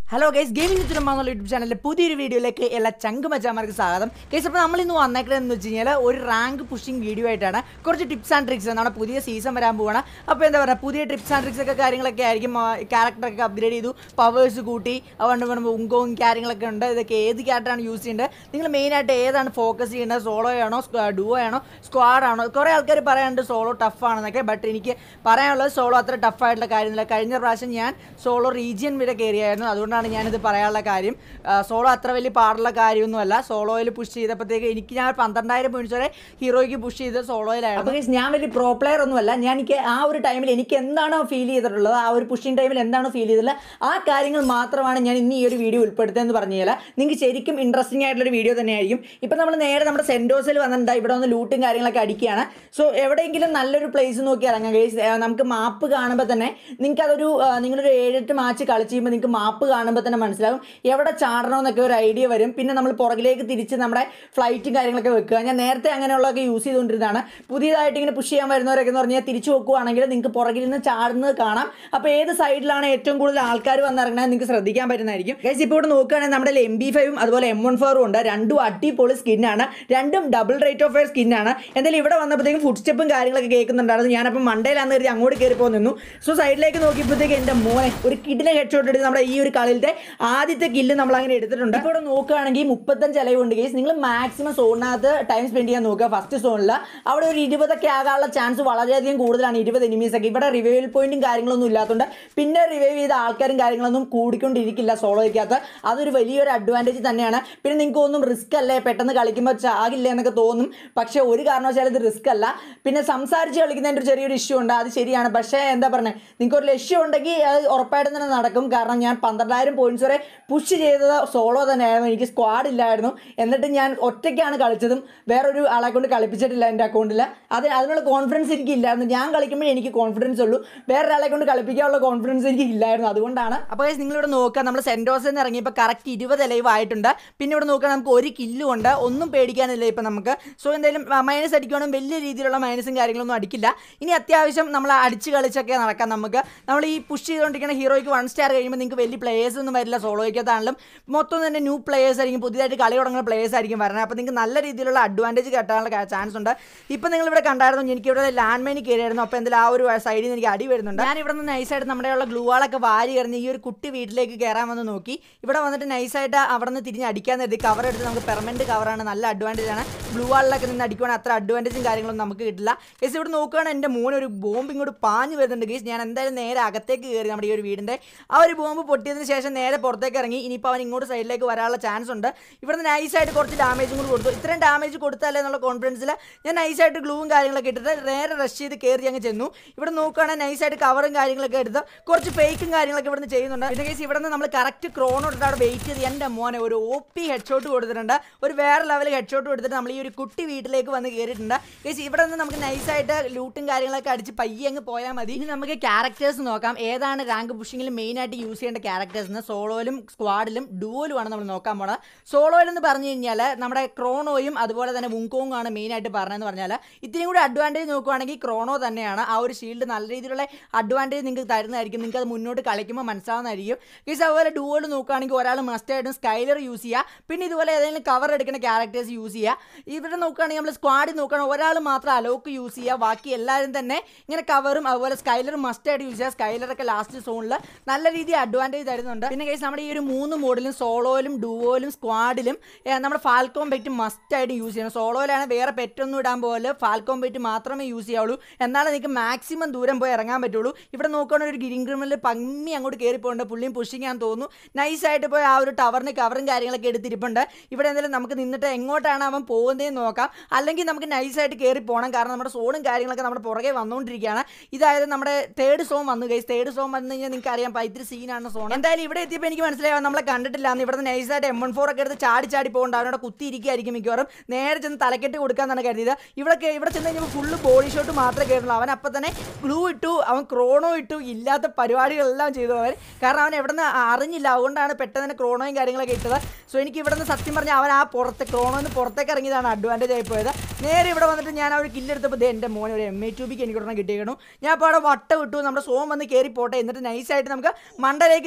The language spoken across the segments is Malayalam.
ഹലോ ഗൈസ് ഗെയിമിംഗ് ചുറ്റുമാന്നുള്ള യൂട്യൂബ് ചാനലിലെ പുതിയൊരു വീഡിയോയിലേക്ക് എല്ലാ ചങ്കുമച്ചാമാർക്ക് സ്വാഗതം ഗൈസ് അപ്പോൾ നമ്മൾ ഇന്ന് വന്നേക്കുന്നതെന്ന് വെച്ച് കഴിഞ്ഞാൽ ഒരു റാങ്ക് പുഷിംഗ് വീഡിയോ ആയിട്ടാണ് കുറച്ച് ടിപ്സ് ആൻഡ് ട്രിക്സ് നമ്മുടെ പുതിയ സീസൺ വരാൻ പോവാണ് അപ്പോൾ എന്താ പറയുക പുതിയ ടിപ്സ് ആൻഡ് ട്രിക്സ് ഒക്കെ കാര്യങ്ങളൊക്കെ ആയിരിക്കും ക്യാരക്ടറൊക്കെ അപ്ഗ്രേഡ് ചെയ്തു പവേഴ്സ് കൂട്ടി അതുകൊണ്ട് പറയുമ്പോൾ ഉങ്കവും കാര്യങ്ങളൊക്കെ ഉണ്ട് ഇതൊക്കെ ഏത് ക്യാരക്ടറാണ് യൂസ് ചെയ്യേണ്ടത് നിങ്ങൾ മെയിനായിട്ട് ഏതാണ് ഫോക്കസ് ചെയ്യേണ്ടത് സോളോ ആണോ ഡുവോ ആണോ സ്ക്വാഡ് ആണോ കുറേ ആൾക്കാർ പറയാറുണ്ട് സോളോ ടഫ് ആണെന്നൊക്കെ ബട്ട് എനിക്ക് പറയാനുള്ളത് സോളോ അത്ര ടഫ് ആയിട്ടുള്ള കാര്യമില്ല കഴിഞ്ഞ പ്രാവശ്യം ഞാൻ സോളോ റീജിയൻ വരെ കയറിയായിരുന്നു അതുകൊണ്ടാണ് ഞാനിത് പറയാനുള്ള കാര്യം സോളോ അത്ര വലിയ പാടുള്ള കാര്യമൊന്നുമല്ല സോളോയിൽ പുഷ് ചെയ്തപ്പോഴത്തേക്ക് എനിക്ക് ഞാൻ പന്ത്രണ്ടായിരം പോയിന്റ്സ് വരെ ഹീറോയ്ക്ക് പുഷ് ചെയ്ത് സോളോയിലായിരുന്നു അപ്പോൾ guys, ഞാൻ വലിയ പ്രോ പ്ലെയർ ഒന്നുമല്ല ഞാൻ എനിക്ക് ആ ഒരു ടൈമിൽ എനിക്ക് എന്താണോ ഫീൽ ചെയ്തിട്ടുള്ളത് ആ ഒരു പുഷിംഗ് ടൈമിൽ എന്താണോ ഫീൽ ചെയ്തിട്ടുള്ളത് ആ കാര്യങ്ങൾ മാത്രമാണ് ഞാൻ ഇന്ന് ഈ ഒരു വീഡിയോ ഉൾപ്പെടുത്തുന്നത് പറഞ്ഞു കഴിഞ്ഞാൽ നിങ്ങൾക്ക് ശരിക്കും ഇൻട്രസ്റ്റിംഗ് ആയിട്ടുള്ള വീഡിയോ തന്നെയായിരിക്കും ഇപ്പം നമ്മൾ നേരെ നമ്മുടെ സെൻറ്റോസിൽ വന്നിട്ടുണ്ട് ഇവിടെ വന്ന് ലൂട്ടും കാര്യങ്ങളൊക്കെ അടിക്കുകയാണ് സോ എവിടെയെങ്കിലും നല്ലൊരു പ്ലേസ് നോക്കി ഇറങ്ങാം ഗൈസ് നമുക്ക് മാപ്പ് കാണുമ്പോൾ തന്നെ നിങ്ങൾക്ക് അതൊരു ആ, നിങ്ങളൊരു ഏഴെട്ട് മാച്ച് കളിച്ച് കഴിയുമ്പോൾ നിങ്ങൾക്ക് മാപ്പ് കാണുമ്പോൾ തന്നെ മനസ്സിലാകും എവിടെ ചാടണമെന്നൊക്കെ ഒരു ഐഡിയ വരും പിന്നെ നമ്മൾ പുറകിലേക്ക് തിരിച്ച് നമ്മുടെ ഫ്ലൈറ്റും കാര്യങ്ങളൊക്കെ വെക്കുക ഞാൻ നേരത്തെ അങ്ങനെയുള്ളതൊക്കെ യൂസ് ചെയ്തുകൊണ്ടിരുന്നതാണ് പുതിയതായിട്ട് ഇങ്ങനെ പുഷ് ചെയ്യാൻ വരുന്നവരൊക്കെ എന്ന് പറഞ്ഞാൽ തിരിച്ചു നോക്കുവാണെങ്കിൽ നിങ്ങൾക്ക് പുറകിൽ നിന്ന് ചാടുന്നത് കാണാം അപ്പോൾ ഏത് സൈഡിലാണ് ഏറ്റവും കൂടുതൽ ആൾക്കാർ വന്നിറങ്ങുന്നത് നിങ്ങൾക്ക് ശ്രദ്ധിക്കാൻ പറ്റുന്നതായിരിക്കും ഗൈസ് ഇപ്പോൾ ഇവിടെ നോക്കുകയാണെങ്കിൽ നമ്മുടെ എം ബി ഫൈവും അതുപോലെ എം വൺ ഫോറും ഉണ്ട് രണ്ടും അടിപൊളി സ്കിന്നാണ് രണ്ടും ഡബിൾ റേറ്റ് ഓഫ് ഫയർ സ്കിന്നാണ് എന്തായാലും ഇവിടെ വന്നപ്പോഴത്തേക്കും ഫുഡ് സ്റ്റെപ്പും കാര്യങ്ങളൊക്കെ കേൾക്കുന്നുണ്ടായിരുന്നു ഞാനപ്പോൾ മണ്ടയിലാന്ന് കരുതി അങ്ങോട്ട് കയറി പോയി നിന്നു സോ സൈഡിലേക്ക് നോക്കിയപ്പോഴത്തേക്ക് എൻ്റെ മോനെ ഒരു കിഡിനെ ഹെഡ് ഷോട്ട് എടുത്ത് നമ്മുടെ ഈ ഒരു കളിയിലത്തെ ആദ്യത്തെ കില്ല് നമ്മൾ അങ്ങനെ എടുത്തിട്ടുണ്ട് ഇപ്പോൾ ഇവിടെ നോക്കുകയാണെങ്കിൽ മുപ്പത്തഞ്ച് അലവുണ്ട് കേസ് നിങ്ങൾ മാക്സിമം സോണിനകത്ത് ടൈം സ്പെൻഡ് ചെയ്യാൻ നോക്കുക ഫസ്റ്റ് സോണിൽ അവിടെ ഒരു ഇരുപതൊക്കെ ആകാനുള്ള ചാൻസ് വളരെയധികം കൂടുതലാണ് ഇരുപത് എനിമീസ് ഒക്കെ ഇവിടെ റിവൈവൽ പോയിന്റും കാര്യങ്ങളൊന്നും ഇല്ലാത്തതുകൊണ്ട് പിന്നെ റിവൈവ് ചെയ്ത ആൾക്കാരും കാര്യങ്ങളൊന്നും കൂടിക്കൊണ്ടിരിക്കില്ല സോളോയ്ക്കകത്ത് അതൊരു വലിയൊരു അഡ്വാൻറ്റേജ് തന്നെയാണ് പിന്നെ നിങ്ങൾക്ക് ഒന്നും റിസ്ക് അല്ലേ പെട്ടെന്ന് കളിക്കുമ്പോൾ ചാകില്ല എന്നൊക്കെ തോന്നും പക്ഷേ ഒരു കാരണവശാലും ഇത് റിസ്ക് അല്ല പിന്നെ സംസാരിച്ച് കളിക്കുന്നതിൻ്റെ ഒരു ചെറിയൊരു ഇഷ്യൂ ഉണ്ട് അത് ശരിയാണ് പക്ഷേ എന്താ പറയുക നിങ്ങൾക്ക് ഒരു ലക്ഷ്യം ഉണ്ടെങ്കിൽ അത് ഉറപ്പായിട്ടും തന്നെ നടക്കും കാരണം ഞാൻ പന്ത്രണ്ടായിരം പോയിന്റ്സ് വരെ പുഷ് ചെയ്തത് സോളോ തന്നെയായിരുന്നു എനിക്ക് സ്ക്വാഡ് ഇല്ലായിരുന്നു എന്നിട്ട് ഞാൻ ഒറ്റയ്ക്കാണ് കളിച്ചതും വേറൊരു ആളെ കൊണ്ട് കളിപ്പിച്ചിട്ടില്ല എൻ്റെ അക്കൗണ്ടിൽ അത് അതിനുള്ള കോൺഫിഡൻസ് എനിക്ക് ഇല്ലായിരുന്നു ഞാൻ കളിക്കുമ്പോൾ എനിക്ക് കോൺഫിഡൻസ് ഉള്ളൂ വേറൊരാളെ കൊണ്ട് കളിപ്പിക്കാനുള്ള കോൺഫിഡൻസ് എനിക്ക് ഇല്ലായിരുന്നു അതുകൊണ്ടാണ് അപ്പോൾ നിങ്ങളിവിടെ നോക്കുക നമ്മൾ സെൻറ്റോസിൽ നിന്ന് ഇറങ്ങിയപ്പോൾ കറക്റ്റ് ഇരുപത് ലൈവ് ആയിട്ടുണ്ട് പിന്നെ ഇവിടെ നോക്കുക നമുക്ക് ഒരു കില്ലും ഉണ്ട് ഒന്നും പേടിക്കാനില്ല ഇപ്പം നമുക്ക് സോ എന്തായാലും മൈനസ് അടിക്കുകയാണെങ്കിൽ വലിയ രീതിയിലുള്ള മൈനസും കാര്യങ്ങളൊന്നും അടിക്കില്ല ഇനി അത്യാവശ്യം നമ്മൾ അടിച്ച് കളിച്ചൊക്കെ നടക്കാം നമുക്ക് നമ്മൾ ഈ പുഷ് ചെയ്തുകൊണ്ടിരിക്കുന്ന ഹീറോയ്ക്ക് വൺ സ്റ്റാർ കഴിയുമ്പോൾ നിങ്ങൾക്ക് വലിയ പ്ലേയേഴ്സ് ഒന്നും വരില്ല സോളോയ്ക്കകത്താണെങ്കിലും മൊത്തം തന്നെ ന്യൂ പ്ലേയേഴ്സ് ആയിരിക്കും പുതിയതായിട്ട് കളി തുടങ്ങുന്ന പ്ലേയേഴ്സ് ആയിരിക്കും വരുന്നത് അപ്പോൾ നിങ്ങൾക്ക് നല്ല രീതിയിലുള്ള അഡ്വാൻറ്റേജ് കിട്ടാനുള്ള ചാൻസ് ഉണ്ട് ഇപ്പം നിങ്ങൾ ഇവിടെ കണ്ടായിരുന്നു എനിക്ക് ഇവിടെ ലാൻഡ് മൈനിൽ കയറിയായിരുന്നു അപ്പോൾ എന്തായാലും ആ ഒരു സൈഡിൽ നിന്ന് എനിക്ക് അടി വരുന്നുണ്ട് ഞാൻ ഇവിടെ നിന്ന് നൈസായിട്ട് നമ്മുടെ ഉള്ള ഗ്ലൂവാളൊക്കെ വാരി കയറുന്ന ഈ ഒരു കുട്ടി വീട്ടിലേക്ക് കയറാൻ വന്ന് നോക്കി ഇവിടെ വന്നിട്ട് നൈസായിട്ട് അവിടെ നിന്ന് തിരിഞ്ഞ് അടിക്കാൻ നേരത്തെ കവർ എടുത്ത് നമുക്ക് പെർമനൻറ്റ് കവറാണ് നല്ല അഡ്വാൻറ്റേജ് ആണ് ബ്ലൂ വാളിലൊക്കെ നിന്ന് അടിക്കുവാണെങ്കിൽ അത്ര അഡ്വാൻറ്റേജും കാര്യങ്ങളൊന്നും നമുക്ക് കിട്ടില്ല ഗേസ് ഇവിടെ നോക്കുകയാണെങ്കിൽ എൻ്റെ മോൻ ഒരു ബോംബ് ഇങ്ങോട്ട് പാഞ്ഞ് വരുന്നുണ്ട് ഗേസ് ഞാൻ എന്തായാലും നേരെ അകത്തേക്ക് കയറി നമ്മുടെ ഈ ഒരു വീടിൻ്റെ ആ ഒരു ബോംബ് പൊട്ടിയതിന് ശേഷം നേരെ പുറത്തേക്ക് ഇറങ്ങി ഇനിയിപ്പോൾ അവൻ ഇങ്ങോട്ട് സൈഡിലേക്ക് വരാനുള്ള ചാൻസ് ഉണ്ട് ഇവിടുന്ന് നൈസായിട്ട് കുറച്ച് ഡാമേജും കൂടി കൊടുത്തു ഇത്രയും ഡാമേജ് കൊടുത്താലേ എന്നുള്ള കോൺഫിഡൻസിൽ ഞാൻ നൈസായിട്ട് ഗ്ലൂവും കാര്യങ്ങളൊക്കെ ഇട്ടിട്ട് നേരെ റഷ് ചെയ്ത് കയറി അങ്ങ് ചെന്നു ഇവിടെ നോക്കുകയാണെങ്കിൽ നൈസായിട്ട് കവറും കാര്യങ്ങളൊക്കെ എടുത്ത് കുറച്ച് ഫേക്കും കാര്യങ്ങളൊക്കെ ഇവിടുന്ന് ചെയ്യുന്നുണ്ട് പിന്നെ കേസ് ഇവിടെ നിന്ന് നമ്മൾ കറക്റ്റ് ക്രോണോ ഇട്ടിട്ട് അവിടെ വെയിറ്റ് ചെയ്ത് എൻ്റെ മോനെ ഒരു ഒ പി ഹെഡ് ഷോട്ട് കൊടുത്തിട്ടുണ്ട് ഒരു വേറെ ലെവൽ ഹെഡ് ഷോട്ട് കൊടുത്തിട്ട് നമ്മൾ ഈ ഒരു കുട്ടി വീട്ടിലേക്ക് വന്ന് കയറിയിട്ടുണ്ട് കേസ് ഇവിടെ നിന്ന് നമുക്ക് നൈസായിട്ട് ലൂട്ടും കാര്യങ്ങളൊക്കെ അടിച്ച് പയ്യെ അങ്ങ് പോയാൽ മതി ഇനി നമുക്ക് ക്യാരക്ടേഴ്സ് നോക്കാം ഏതാണ് റാങ്ക് പുഷിങ്ങിൽ മെയിൻ ആയിട്ട് യൂസ് ചെയ്യേണ്ട ക്യാരക്ടേഴ്സ് എന്ന് സോളോയിലും സ്ക്വാഡിലും ഡുവലുമാണ് നമ്മൾ നോക്കാൻ പോണത് സോളോയിൽ എന്ന് പറഞ്ഞു കഴിഞ്ഞാൽ നമ്മുടെ ക്രോണോയും അതുപോലെ തന്നെ വുങ്കോങ് ആണ് മെയിൻ ആയിട്ട് പറഞ്ഞതെന്ന് പറഞ്ഞാൽ ഇത്രയും കൂടി അഡ്വാൻറ്റേജ് നോക്കുവാണെങ്കിൽ ക്രോണോ തന്നെയാണ് ആ ഒരു ഷീൽഡ് നല്ല രീതിയിലുള്ള അഡ്വാൻറ്റേജ് നിങ്ങൾക്ക് തരുന്നതായിരിക്കും നിങ്ങൾക്ക് അത് മുന്നോട്ട് കളിക്കുമ്പോൾ മനസ്സിലാവുന്നതായിരിക്കും ഗീസ് അതുപോലെ ഡുവോൾ നോക്കുകയാണെങ്കിൽ ഒരാൾ മസ്റ്റായിട്ടും സ്കൈലർ യൂസ് ചെയ്യുക പിന്നെ ഇതുപോലെ ഏതെങ്കിലും കവർ എടുക്കുന്ന ക്യാരക്ടേഴ്സ് യൂസ് ചെയ്യുക ഇവിടെ നോക്കുകയാണെങ്കിൽ നമ്മൾ സ്ക്വാഡിൽ നോക്കുകയാണെങ്കിൽ ഒരാൾ മാത്രം അലോക്ക് യൂസ് ചെയ്യുക ബാക്കി എല്ലാവരും തന്നെ ഇങ്ങനെ കവറും അതുപോലെ സ്കൈലറും മസ്റ്റായിട്ട് യൂസ് ചെയ്യുക സ്കൈലറൊക്കെ ലാസ്റ്റ് സോണിൽ നല്ല രീതിയിൽ അഡ്വാൻറ്റേജ് തരുന്നുണ്ട് പിന്നെ കേസ് നമ്മുടെ ഈ ഒരു മൂന്ന് മോഡലും സോളോയിലും ഡുവോയിലും സ്ക്വാഡിലും നമ്മുടെ ഫാൽക്കോം പെറ്റ് മസ്റ്റായിട്ട് യൂസ് ചെയ്യണം സോളോയിലാണ് വേറെ പെറ്റൊന്നും ഇടാൻ പോലെ ഫാൽക്കോം പെറ്റ് മാത്രമേ യൂസ് ചെയ്യാവുള്ളൂ എന്നാലേ നിങ്ങൾക്ക് മാക്സിമം ദൂരം പോയി ഇറങ്ങാൻ പറ്റുള്ളൂ ഇവിടെ നോക്കുകയാണെങ്കിൽ ഒരു ഗ്രീൻ ക്രിമിനൽ പമ്മി അങ്ങോട്ട് കയറി പോകുന്നുണ്ട് പുള്ളിയും പുഷിങ് ആണെന്ന് തോന്നുന്നു നൈസായിട്ട് പോയി ആ ഒരു ടവറിന് കവറും കാര്യങ്ങളൊക്കെ എടുത്തിരിപ്പുണ്ട് ഇവിടെ എന്തെങ്കിലും നമുക്ക് നിന്നിട്ട് എങ്ങോട്ടാണ് അവൻ പോകുന്നതെന്ന് നോക്കാം അല്ലെങ്കിൽ നമുക്ക് നൈസായിട്ട് കയറി പോകണം കാരണം നമ്മുടെ സോണും കാര്യങ്ങളൊക്കെ നമ്മുടെ പുറകെ വന്നുകൊണ്ടിരിക്കുകയാണ് ഇതായത് നമ്മുടെ തേർഡ് സോൺ വന്നു ഗൈസ് തേർഡ് സോൺ വന്നു കഴിഞ്ഞാൽ നിങ്ങൾക്ക് അറിയാം പൈത്തിരി സീനാണ് സോൺ എന്തായാലും ഇവിടെ എത്തിയപ്പോൾ എനിക്ക് മനസ്സിലായി അവൻ നമ്മളെ കണ്ടിട്ടില്ല എന്ന് ഇവിടെ നൈസായിട്ട് എം വൺ ഫോർ ഒക്കെ എടുത്ത് ചാടി ചാടി പോകണ്ട അവനോട് കുത്തിയിരിക്കുകയായിരിക്കും മിക്കവാറും നേരെ ചെന്ന് തലക്കെട്ട് കൊടുക്കാന്നാണ് കരുതിയത് ഇവിടെ കേ- ഇവിടെ ചെന്ന് കഴിഞ്ഞപ്പോൾ ഫുള്ള് ബോഡി ഷോട്ട് മാത്രമേ കയറുള്ളൂ അവൻ അപ്പം തന്നെ ഗ്ലൂ ഇട്ടു അവൻ ക്രോണോ ഇട്ടു ഇല്ലാത്ത പരിപാടികളെല്ലാം ചെയ്തു അവൻ കാരണം അവൻ എവിടെ നിന്ന് അറിഞ്ഞില്ല അതുകൊണ്ടാണ് പെട്ടെന്ന് തന്നെ ക്രോണോയും കാര്യങ്ങളൊക്കെ ഇട്ടത് സോ എനിക്ക് ഇവിടെ നിന്ന് സത്യം പറഞ്ഞാൽ അവൻ ആ പുറത്ത് ക്രോണോന്ന് പുറത്തേക്ക് ഇറങ്ങിയതാണ് അഡ്വാൻറ്റേജ് ആയി പോയത് നേരെ ഇവിടെ വന്നിട്ട് ഞാൻ ആ ഒരു കില്ലെടുത്തപ്പോൾ ദേ എൻ്റെ മോനെ ഒരു എം എ ട്യൂബിക്ക് എനിക്ക് കിട്ടിയിരുന്നു ഞാൻ അപ്പോൾ അവിടെ വട്ട വിട്ടു നമ്മുടെ സോം വന്ന് കയറി പോട്ടെ എന്നിട്ട് നൈസായിട്ട് നമുക്ക് മണ്ടയിലേക്ക് കയറാമെന്ന് കരുതി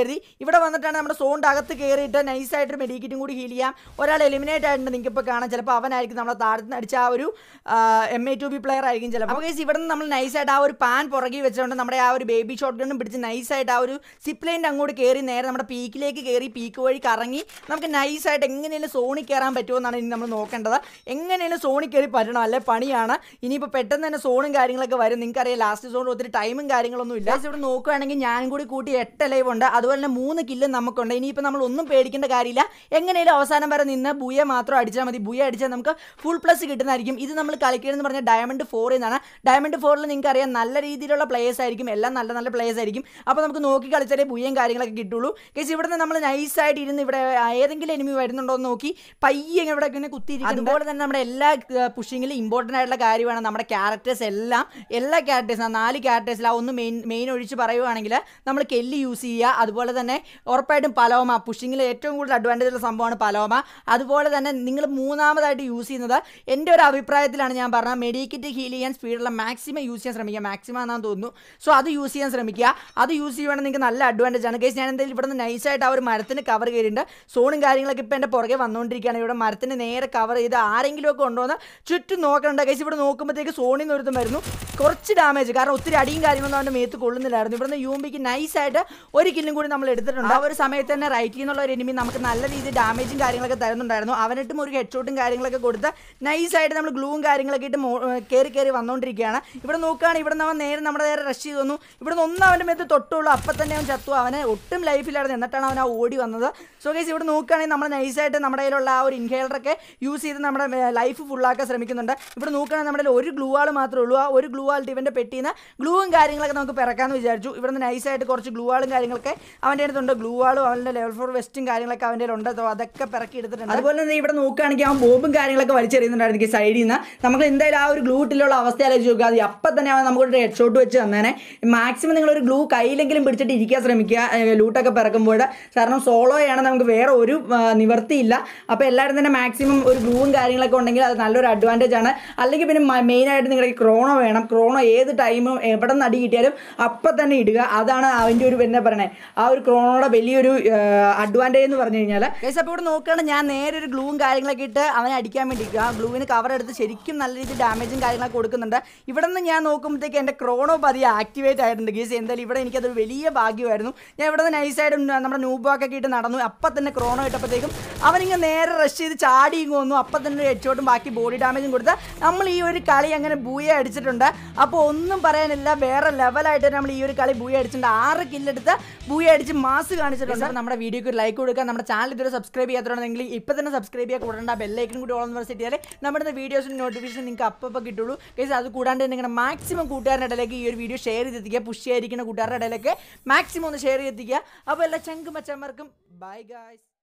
കരുതി ഇവിടെ വന്നിട്ടാണ് നമ്മുടെ സോണിൻ്റെ അകത്ത് കയറിയിട്ട് നൈസായിട്ട് മെഡിക്കിറ്റും കൂടി ഹീൽ ചെയ്യാം ഒരാൾ എലിമിനേറ്റ് ആയിട്ടുണ്ട് നിങ്ങൾക്ക് ഇപ്പോൾ കാണാം ചിലപ്പോൾ അവനായിരിക്കും നമ്മളെ താഴത്ത് അടിച്ച ആ ഒരു M A two B player ആയിരിക്കും ചിലപ്പോൾ അപ്പോൾ ഇവിടെ നിന്ന് നമ്മൾ നൈസായിട്ട് ആ ഒരു പാൻ പുറകെ വെച്ചുകൊണ്ട് നമ്മുടെ ആ ഒരു ബേബി ഷോട്ട് ഗണ്ണും പിടിച്ച് നൈസായിട്ട് ആ ഒരു സിപ്പ് ലൈൻ്റെ അങ്ങോട്ട് കയറി നേരെ നമ്മുടെ പീക്കിലേക്ക് കയറി പീക്ക് വഴി കറങ്ങി നമുക്ക് നൈസായിട്ട് എങ്ങനെയും സോണിൽ കയറാൻ പറ്റുമോ എന്നാണ് ഇനി നമ്മൾ നോക്കേണ്ടത് എങ്ങനെയും സോണിൽ കയറി പറ്റണം അല്ലെ പണിയാണ് ഇനിയിപ്പോൾ പെട്ടെന്ന് തന്നെ സോണും കാര്യങ്ങളൊക്കെ വരും നിങ്ങൾക്കറിയാം ലാസ്റ്റ് സോണിൽ ഒത്തിരി ടൈമും കാര്യങ്ങളൊന്നും ഇല്ല ഇവിടെ നോക്കുകയാണെങ്കിൽ ഞാനും കൂടി കൂട്ടി എട്ട് ലൈവ് ഉണ്ട് അതുപോലെ തന്നെ മൂന്ന് കില്ലും നമുക്കുണ്ട് ഇനിയിപ്പോൾ നമ്മൾ ഒന്നും പേടിക്കേണ്ട കാര്യമില്ല എങ്ങനെയും അവസാനം വരെ നിന്ന് ബുയ മാത്രം അടിച്ചാൽ മതി ബുയ അടിച്ചാൽ നമുക്ക് ഫുൾ പ്ലസ് കിട്ടുന്നതായിരിക്കും ഇത് നമ്മൾ കളിക്കണമെന്ന് പറഞ്ഞാൽ ഡയമണ്ട് ഫോറിൽ നിന്നാണ് ഡയമണ്ട് ഫോറിൽ നിങ്ങൾക്ക് അറിയാം നല്ല രീതിയിലുള്ള പ്ലേയേഴ്സ് ആയിരിക്കും എല്ലാം നല്ല നല്ല പ്ലേയേഴ്സ് ആയിരിക്കും അപ്പോൾ നമുക്ക് നോക്കി കളിച്ചാലേ ബുയയും കാര്യങ്ങളൊക്കെ കിട്ടുള്ളൂ കേസ് ഇവിടെ നിന്ന് നമ്മൾ നൈസായിട്ട് ഇരുന്ന് ഇവിടെ ഏതെങ്കിലും എനിമി വരുന്നുണ്ടോ എന്ന് നോക്കി പയ്യെ ഇവിടെ ഇങ്ങനെ കുത്തിയിരിക്കും അതുപോലെ തന്നെ നമ്മുടെ എല്ലാ പുഷിങ്ങിലും ഇമ്പോർട്ടൻ്റ് ആയിട്ടുള്ള കാര്യമാണ് നമ്മുടെ ക്യാരക്ടേഴ്സ് എല്ലാം എല്ലാ ക്യാരക്ടേഴ്സും നാല് ക്യാരക്ടേഴ്സിൽ ആ ഒന്ന് മെയിൻ മെയിൻ ഒഴിച്ച് പറയുവാണെങ്കിൽ നമ്മൾ കെല്ലി യൂസ് ചെയ്യുക അതുപോലെ തന്നെ ഉറപ്പായിട്ടും പലോമ പുഷിങ്ങിൽ ഏറ്റവും കൂടുതൽ അഡ്വാൻറ്റേജ് ഉള്ള സംഭവമാണ് പലോമ അതുപോലെ തന്നെ നിങ്ങൾ മൂന്നാമതായിട്ട് യൂസ് ചെയ്യുന്നത് എൻ്റെ ഒരു അഭിപ്രായത്തിലാണ് ഞാൻ പറഞ്ഞത് മെഡിക്കിറ്റ് ഹീൽ ചെയ്യാൻ സ്പീഡുള്ള മാക്സിമം യൂസ് ചെയ്യാൻ ശ്രമിക്കുക മാക്സിമം എന്നാന്ന് തോന്നുന്നു സോ അത് യൂസ് ചെയ്യാൻ ശ്രമിക്കുക അത് യൂസ് ചെയ്യുവാണെങ്കിൽ നിങ്ങൾക്ക് നല്ല അഡ്വാൻറ്റേജ് ആണ് കേസ് ഞാൻ എന്തായാലും ഇവിടെ നിന്ന് നൈസായിട്ട് ആ ഒരു മരത്തിന് കവർ കയറിയിട്ടുണ്ട് സോണും കാര്യങ്ങളൊക്കെ ഇപ്പോൾ എൻ്റെ പുറകെ വന്നുകൊണ്ടിരിക്കുകയാണ് ഇവിടെ മരത്തിന് നേരെ കവർ ചെയ്ത് ആരെങ്കിലും ഒക്കെ കൊണ്ടുവന്ന് ചുറ്റും നോക്കണ്ട കേസ് ഇവിടെ നോക്കുമ്പോഴത്തേക്ക് സോണിൽ നിന്ന് ഒരുത്തം വരുന്നു കുറച്ച് ഡാമേജ് കാരണം ഒത്തിരി അടിയും കാര്യങ്ങളൊന്നും അവൻ്റെ മേത്ത് കൊള്ളുന്നില്ലായിരുന്നു ഇവിടുന്ന് യൂംബിക്ക് നൈസായിട്ട് ഒരു കില്ലും കൂടി നമ്മൾ എടുത്തിട്ടുണ്ട് ആ ഒരു സമയത്ത് തന്നെ റൈറ്റിൽ നിന്നുള്ള ഒരു എനിമി നമുക്ക് നല്ല രീതിയിൽ ഡാമേജും കാര്യങ്ങളൊക്കെ തരുന്നുണ്ടായിരുന്നു അവനിട്ടും ഒരു ഹെഡ് ഷോട്ടും കാര്യങ്ങളൊക്കെ കൊടുത്ത് നൈസായിട്ട് നമ്മൾ ഗ്ലൂവും കാര്യങ്ങളൊക്കെ ഇട്ട് കയറി കയറി വന്നുകൊണ്ടിരിക്കുകയാണ് ഇവിടെ നോക്കുകയാണ് ഇവിടെ നിന്ന് അവൻ നേരെ നമ്മുടെ നേരെ റഷ് ചെയ്ത് വന്നു ഇവിടെ നിന്ന് ഒന്നും അവൻ്റെ മേത്ത് തൊട്ടുള്ളൂ അപ്പം തന്നെ അവൻ ചത്തു അവനെ ഒട്ടും ലൈഫിലായിരുന്നു എന്നിട്ടാണ് അവൻ ആ ഓടി വന്നത് സോ ഗൈസ് ഇവിടെ നോക്കുകയാണെങ്കിൽ നമ്മൾ നൈസായിട്ട് നമ്മുടെ കയ്യിലുള്ള ആ ഒരു ഇൻഹേലറൊക്കെ യൂസ് ചെയ്ത് നമ്മുടെ ലൈഫ് ഫുള്ളാക്കാൻ ശ്രമിക്കുന്നുണ്ട് ഇവിടെ നോക്കുകയാണെങ്കിൽ നമ്മുടെ കയ്യിൽ ഒരു ഗ്ലൂ ആൾ മാത്രമേ ഉള്ളൂ ആ ഒരു ഗ്ലൂ ആൾട്ട് ഇവൻ്റെ പെട്ടിയിൽ നിന്ന് ഗ്ലൂവും കാര്യങ്ങളൊക്കെ നമുക്ക് പിറക്കാമെന്ന് വിചാരിച്ചു ഇവിടെ നിന്ന് നൈസായിട്ട് കുറച്ച് ഗ്ലൂ ആളും കാര്യങ്ങളൊക്കെ അവൻ്റെ അടുത്തുണ്ട് ഗ്ലൂ ആളും അവൻ്റെ ലെവൽ ഫോർ വെസ്റ്റും കാര്യങ്ങളൊക്കെ അവൻ്റെ ഉണ്ട് സോ അതൊക്കെ പിറക്കി എടുത്തിട്ടുണ്ട് അതുപോലെ തന്നെ ഇവിടെ നോക്കുകയാണെങ്കിൽ അവൻ ബോംബും കാര്യങ്ങളൊക്കെ വലിച്ചെറിയുന്നുണ്ടായിരുന്നു സൈഡിൽ നിന്ന് നമുക്ക് എന്തായാലും ആ ഒരു ഗ്ലൂ ഇട്ടിലുള്ള അവസ്ഥ ആലോചിച്ച് നോക്കുക അത് അപ്പം തന്നെ അവൻ നമുക്കൊരു ഹെഡ് ഷോട്ട് വെച്ച് തന്നേനെ മാക്സിമം നിങ്ങൾ ഒരു ഗ്ലൂ കയ്യിലെങ്കിലും പിടിച്ചിട്ട് ഇരിക്കാൻ ശ്രമിക്കുക ഏഹ് ലൂട്ടൊക്കെ പിറക്കുമ്പോൾ കാരണം സോളോയാണ് നമുക്ക് വേറെ ഒരു ആ, നിവർത്തിയില്ല അപ്പോൾ എല്ലാവരും തന്നെ മാക്സിമം ഒരു ഗ്ലൂവും കാര്യങ്ങളൊക്കെ ഉണ്ടെങ്കിൽ അത് നല്ലൊരു അഡ്വാൻറ്റേജ് ആണ് അല്ലെങ്കിൽ പിന്നെ മെയിനായിട്ട് നിങ്ങൾക്ക് ക്രോണോ വേണം ക്രോണോ ഏത് ടൈമും എവിടെ നിന്ന് അടി കിട്ടിയാലും അപ്പം തന്നെ ഇടുക അതാണ് അതിൻ്റെ ഒരു എന്താ പറയണേ ആ ഒരു ക്രോണോയുടെ വലിയൊരു അഡ്വാൻറ്റേജ് എന്ന് പറഞ്ഞു കഴിഞ്ഞാൽ ഗൈസ് അപ്പോൾ ഇവിടെ നോക്കുകയാണെങ്കിൽ ഞാൻ നേരെ ഒരു ഗ്ലൂവും കാര്യങ്ങളൊക്കെ ഇട്ട് അവനെ അടിക്കാൻ വേണ്ടി ആ ഗ്ലൂവിന് കവർ എടുത്ത് ശരിക്കും നല്ല രീതിയിൽ ഡാമേജും കാര്യങ്ങളൊക്കെ കൊടുക്കുന്നുണ്ട് ഇവിടെ നിന്ന് ഞാൻ നോക്കുമ്പോഴത്തേക്ക് എൻ്റെ ക്രോണോ പതിയെ ആക്ടിവേറ്റ് ആയിട്ടുണ്ട് ഗീസ് എന്തായാലും ഇവിടെ എനിക്കതൊരു വലിയ ഭാഗ്യമായിരുന്നു ഞാൻ ഇവിടെ നിന്ന് നൈസായിട്ട് നമ്മുടെ നൂബാക്കൊക്കെ ഇട്ട് നടന്നു അപ്പം തന്നെ ക്രോണോ ഇട്ടപ്പോഴത്തേക്കും അവനിങ്ങനെ നേരെ റഷ് ചെയ്ത് ചാടി ഇങ്ങ് വന്നു അപ്പം തന്നെ ഒരു ഹെഡ്ഷോട്ടും ബാക്കി ബോഡി ഡാമേജും കൊടുത്ത് നമ്മൾ ഈ ഒരു കളി അങ്ങനെ ബൂയ അടിച്ചിട്ടുണ്ട് അപ്പോൾ ഒന്നും പറയാനില്ല വേറെ ലെവലായിട്ട് നമ്മൾ ഈ ഒരു കളി ബൂയ അടിച്ചിട്ടുണ്ട് ആറ് കില്ലെടുത്ത് ബൂയ അടിച്ച് മാസ് കാണിച്ചിട്ടുണ്ട് അപ്പോൾ നമ്മുടെ വീഡിയോക്ക് ഒരു ലൈക്ക് കൊടുക്കുക നമ്മുടെ ചാനൽ ഇതുവരെ സബ്സ്ക്രൈബ് ചെയ്യാത്തതുണ്ടെങ്കിൽ ഇപ്പം തന്നെ സബ്സ്ക്രൈബ് ചെയ്യാൻ കൂടേണ്ട ബെല്ലൈക്കനും കൂടി ഓളം പ്രസ് ചെയ്താൽ നമ്മുടെ വീഡിയോസിൻ്റെ നോട്ടിഫിക്കേഷൻ നിങ്ങൾക്ക് അപ്പം അപ്പം കിട്ടുള്ളൂ കേസ് അത് കൂടാണ്ട് നിങ്ങളുടെ മാക്സിമം കൂട്ടുകാരുടെ ഇടയിലേക്ക് ഈ ഒരു വീഡിയോ ഷെയർ ചെയ്തെത്തിക്കുക പുഷ് ചെയ്യാതിരിക്കുന്ന കൂട്ടുകാരുടെ ഇടയിലേക്ക് മാക്സിമം ഒന്ന് ഷെയർ ചെയ്തെത്തിക്കുക അപ്പോൾ എല്ലാ ചങ്ക് മച്ചന്മാർക്കും ബൈ ഗായ്സ്